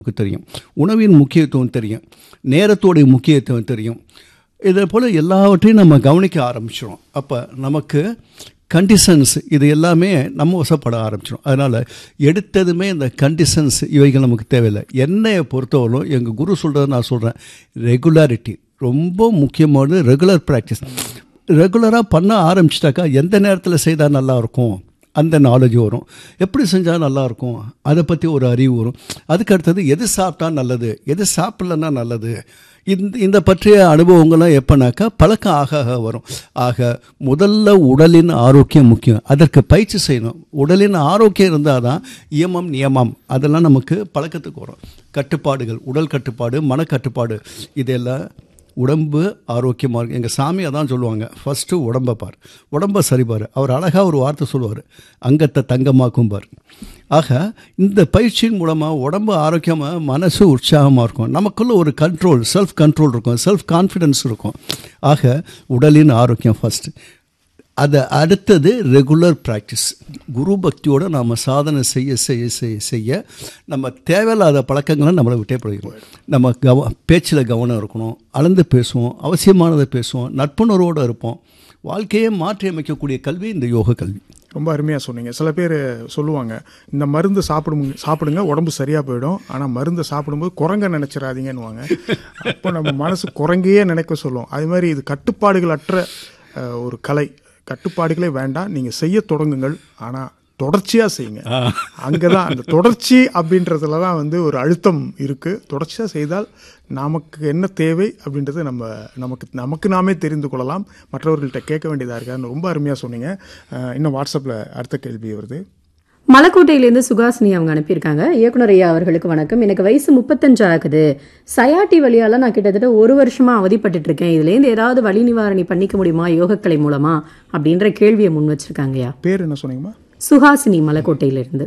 நமக்கு தெரியும் உணவின் முக்கியத்துவம் தெரியும் நேரத்தோடைய முக்கியத்துவம் தெரியும் இதே போல் எல்லாவற்றையும் நம்ம கவனிக்க ஆரம்பிச்சிடும் அப்போ நமக்கு கண்டிஷன்ஸ் இது எல்லாமே நம்ம வசப்பட ஆரம்பிச்சிடும் அதனால் எடுத்ததுமே இந்த கண்டிஷன்ஸ் இவைகள் நமக்கு தேவையில்லை என்னையை பொறுத்தவரைக்கும் எங்கள் குரு சொல்கிறத நான் சொல்கிறேன் ரெகுலாரிட்டி ரொம்ப முக்கியமானது ரெகுலர் ப்ராக்டிஸ் ரெகுலராக பண்ண ஆரம்பிச்சிட்டாக்கா எந்த நேரத்தில் செய்தால் நல்லாயிருக்கும் அந்த நாலேஜ் வரும் எப்படி செஞ்சால் நல்லாயிருக்கும் அதை பற்றி ஒரு அறிவு வரும் அதுக்கு அடுத்தது எது சாப்பிட்டா நல்லது எது சாப்பிட்லன்னா நல்லது இந்த இந்த பற்றிய அனுபவங்கள்லாம் எப்போனாக்கா பழக்கம் ஆக ஆக வரும் ஆக முதல்ல உடலின் ஆரோக்கியம் முக்கியம் அதற்கு பயிற்சி செய்யணும் உடலின் ஆரோக்கியம் இருந்தால் தான் இயமம் நியமம் அதெல்லாம் நமக்கு பழக்கத்துக்கு வரும் கட்டுப்பாடுகள் உடல் கட்டுப்பாடு மனக்கட்டுப்பாடு இதெல்லாம் உடம்பு ஆரோக்கியமாக இருக்கும் எங்கள் சாமி அதான் சொல்லுவாங்க ஃபஸ்ட்டு உடம்பை பார் உடம்பை சரிபார் அவர் அழகாக ஒரு வார்த்தை சொல்லுவார் அங்கத்தை தங்கமாக்கும் பார் ஆக இந்த பயிற்சியின் மூலமாக உடம்பு ஆரோக்கியமாக மனசு உற்சாகமாக இருக்கும் நமக்குள்ள ஒரு கண்ட்ரோல் செல்ஃப் கண்ட்ரோல் இருக்கும் செல்ஃப் கான்ஃபிடென்ஸ் இருக்கும் ஆக உடலின் ஆரோக்கியம் ஃபஸ்ட்டு அதை அடுத்தது ரெகுலர் ப்ராக்டிஸ் குரு பக்தியோடு நாம் சாதனை செய்ய செய்ய செய்ய செய்ய நம்ம தேவையில்லாத பழக்கங்களை நம்மளை விட்டே போயிடும் நம்ம கவ பேச்சில் கவனம் இருக்கணும் அளந்து பேசுவோம் அவசியமானதை பேசுவோம் நட்புணர்வோடு இருப்போம் வாழ்க்கையை மாற்றி அமைக்கக்கூடிய கல்வி இந்த யோக கல்வி ரொம்ப அருமையாக சொன்னீங்க சில பேர் சொல்லுவாங்க இந்த மருந்து சாப்பிடுங்க சாப்பிடுங்க உடம்பு சரியாக போயிடும் ஆனால் மருந்து சாப்பிடும்போது குரங்க நினச்சிடாதீங்கன்னுவாங்க அப்போ நம்ம மனசு குரங்கையே நினைக்க சொல்லுவோம் அது மாதிரி இது கட்டுப்பாடுகள் அற்ற அஹ், ஒரு கலை கட்டுப்பாடுகளே வேண்டாம் நீங்கள் செய்ய தொடங்குங்கள் ஆனால் தொடர்ச்சியாக செய்யுங்க அங்கே தான் அந்த தொடர்ச்சி அப்படின்றதுல தான் வந்து ஒரு அழுத்தம் இருக்குது தொடர்ச்சியாக செய்தால் நமக்கு என்ன தேவை அப்படின்றத நம்ம நமக்கு நமக்கு நாமே தெரிந்து கொள்ளலாம் மற்றவர்கள்ட்ட கேட்க வேண்டியதாக இருக்கான்னு ரொம்ப அருமையாக சொன்னீங்க அஹ், இன்னும் வாட்ஸ்அப்பில் அடுத்த கேள்வி வருது மலக்கோட்டையிலேருந்து சுகாசினி அவங்க அனுப்பியிருக்காங்க இயக்குனர் ஐயா அவர்களுக்கு வணக்கம் எனக்கு வயசு முப்பத்தஞ்சு ஆகுது சயாட்டி வழியால நான் கிட்டத்தட்ட ஒரு வருஷமா அவதிப்பட்டுட்டு இருக்கேன் இதுலேருந்து ஏதாவது வலி நிவாரணி பண்ணிக்க முடியுமா யோகக்கலை மூலமா அப்படின்ற கேள்வியை முன் வச்சிருக்காங்க ஐயா பேர் என்ன சொன்னீங்கம்மா சுஹாசினி மலக்கோட்டையிலிருந்து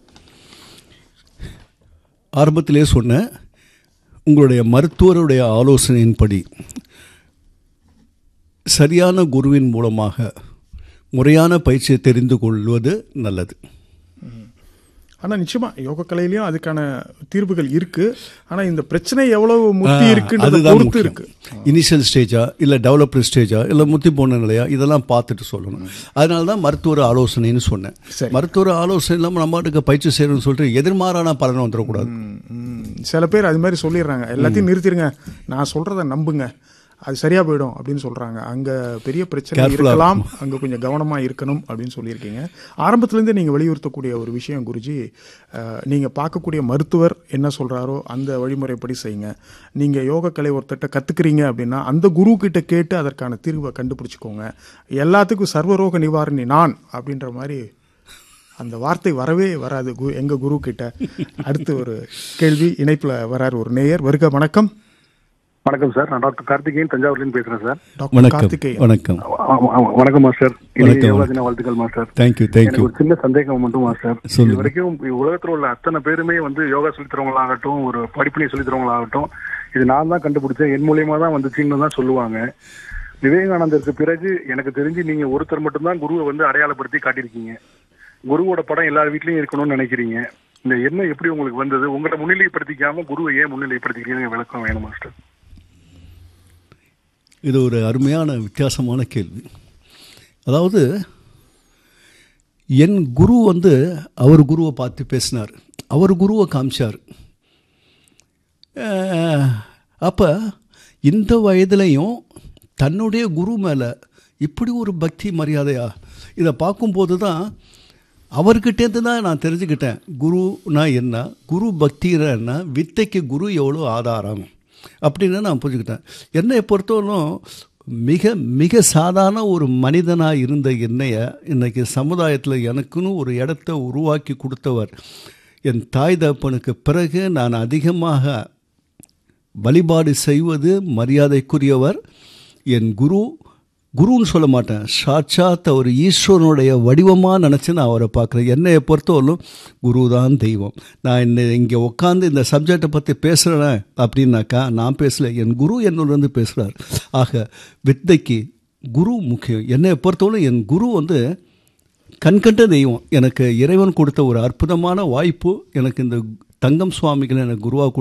ஆரம்பத்திலே சொன்ன உங்களுடைய மருத்துவருடைய ஆலோசனையின்படி சரியான குருவின் மூலமாக முறையான பயிற்சியை தெரிந்து கொள்வது நல்லது ஆனால் நிச்சயமாக யோக கலையிலையும் அதுக்கான தீர்வுகள் இருக்கு ஆனால் இந்த பிரச்சனை எவ்வளவு முத்தி இருக்குன்றத அதுதான் பொறுத்து முக்கியம். இருக்கு இனிஷியல் ஸ்டேஜா இல்லை டெவலப்டு ஸ்டேஜா இல்லை முத்தி போன நிலையா இதெல்லாம் பார்த்துட்டு சொல்லணும் அதனால தான் மருத்துவர் ஆலோசனைன்னு சொன்னேன் சரி. மருத்துவர் ஆலோசனை இல்லாமல் நம்ம பாட்டுக்கு பயிற்சி செய்யணும்னு சொல்லிட்டு எதிர்மாறான பலன் வந்துடக்கூடாது ம், ம். சில பேர் அது மாதிரி சொல்லிடுறாங்க எல்லாத்தையும் நிறுத்திடுங்க நான் சொல்றத நம்புங்க அது சரியா போயிடும் அப்படின்னு சொல்றாங்க அங்க பெரிய பிரச்சனை Careful-ஆ இருக்கலாம் அங்க கொஞ்சம் கவனமா இருக்கணும் அப்படின்னு சொல்லியிருக்கீங்க ஆரம்பத்துல இருந்தே நீங்க வலியுறுத்தக்கூடிய ஒரு விஷயம் குருஜி அஹ், நீங்க பார்க்கக்கூடிய மருத்துவர் என்ன சொல்றாரோ அந்த வழிமுறைப்படி செய்யுங்க நீங்க யோக கலை ஒருத்தட்ட கத்துக்கிறீங்க அப்படின்னா அந்த குரு கிட்ட கேட்டு அதற்கான தீர்வை கண்டுபிடிச்சுக்கோங்க எல்லாத்துக்கும் சர்வரோக நிவாரணி நான் அப்படின்ற மாதிரி அந்த வார்த்தை வரவே வராது கு எங்க குரு கிட்ட அடுத்து ஒரு கேள்வி இணைப்புல வராரு ஒரு நேயர் வருக வணக்கம் வணக்கம் சார் நான் டாக்டர் கார்த்திகேயன் தஞ்சாவூர்லேருந்து பேசுறேன் சார் டாக்டர் வணக்கம் கார்த்திகேயன் வணக்கம் ஆ- ஆ- வணக்கம் மாஸ்டர் வணக்கம். இன்னைக்கு யோகா தின வாழ்த்துக்கள் மாஸ்டர் தேங்க்யூ எனக்கு தேங்க்யூ ஒரு சின்ன சந்தேகம் மட்டும் மாஸ்டர் சொல்லுங்க. இது வரைக்கும் உலகத்துல உள்ள அத்தனை பேருமே வந்து யோகா சொல்லித் தரவங்களாகட்டும் ஒரு படிப்பினை சொல்லித் தரவங்களாகட்டும் இது நான் தான் கண்டுபிடிச்சேன் என் மூலியமா தான் வந்துச்சுன்னு தான் சொல்லுவாங்க விவேகானந்தருக்கு பிறகு எனக்கு தெரிஞ்சு நீங்க ஒருத்தர் மட்டும்தான் குருவை வந்து அடையாளப்படுத்தி காட்டியிருக்கீங்க குருவோட படம் எல்லார் வீட்லயும் இருக்கணும்னு நினைக்கிறீங்க இந்த எண்ணம் எப்படி உங்களுக்கு வந்தது உங்களை முன்னிலைப்படுத்திக்காம குருவை ஏன் முன்னிலைப்படுத்திக்கிறீங்க விளக்கம் வேணும் மாஸ்டர் இது ஒரு அருமையான வித்தியாசமான கேள்வி அதாவது என் குரு வந்து அவர் குருவை பார்த்து பேசினார் அவர் குருவை காமிச்சார் அப்போ இந்த வயதுலையும் தன்னுடைய குரு மேலே இப்படி ஒரு பக்தி மரியாதையா இதை பார்க்கும்போது தான் அவர்கிட்டேருந்து தான் நான் தெரிஞ்சுக்கிட்டேன் குருனா என்ன குரு பக்தினா என்ன வித்தைக்கு குரு எவ்வளோ ஆதாரம் அப்படின்னு நான் புரிஞ்சுக்கிட்டேன் என்னை பொறுத்தவரைக்கும் மிக மிக சாதாரண ஒரு மனிதனாக இருந்த என்னைய இன்னைக்கு சமுதாயத்தில் எனக்குன்னு ஒரு இடத்த உருவாக்கி கொடுத்தவர் என் தாய் தகப்பனுக்கு பிறகு நான் அதிகமாக வழிபாடு செய்வது மரியாதைக்குரியவர் என் குரு குருன்னு சொல்ல மாட்டேன் சாட்சாத் அவர் ஈஸ்வரனுடைய வடிவமாக நினச்சி நான் அவரை பார்க்குறேன் என்னையை பொறுத்தவரையிலும் குரு தான் தெய்வம் நான் இந்த இங்கே உட்காந்து இந்த சப்ஜெக்டை பற்றி பேசுகிறேன் அப்படின்னாக்கா நான் பேசல என் குரு என்னோட பேசுகிறார் ஆக வித்தைக்கு குரு முக்கியம் என்னை பொறுத்தவரை என் குரு வந்து கண்கண்ட தெய்வம் எனக்கு இறைவன் கொடுத்த ஒரு அற்புதமான வாய்ப்பு எனக்கு இந்த தங்கம் சுவாமிகள் எனக்கு குருவாக